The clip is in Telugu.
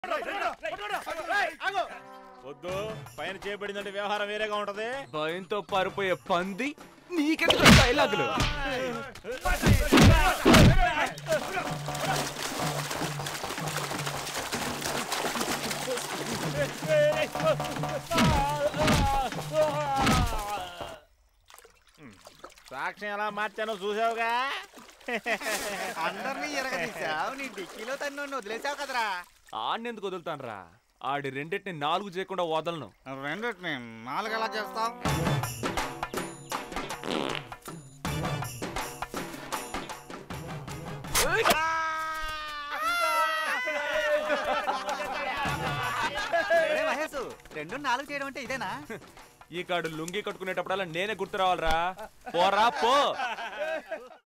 వద్దు పైన చేయబడిందంటే వ్యవహారం వేరేగా ఉంటది భయంతో పారిపోయే పంది నీకెందుకు డైలాగులు సాక్ష్యం ఎలా మార్చానో చూసావుగా అందరినీ ఎరగదీశావు నీ డిక్కీలో తన్ను వదిలేసావు కదరా ఆడినెందుకు వదులుతానరా ఆడి రెండింటిని నాలుగు చేయకుండా వదలను రెండింటిని నాలుగు ఎలా చేస్తావు మహేష్ రెండు నాలుగు చేయడం అంటే ఇదేనా ఈ కాడు లుంగి కట్టుకునేటప్పుడల్లా నేనే గుర్తు రావాలరా పోరా పో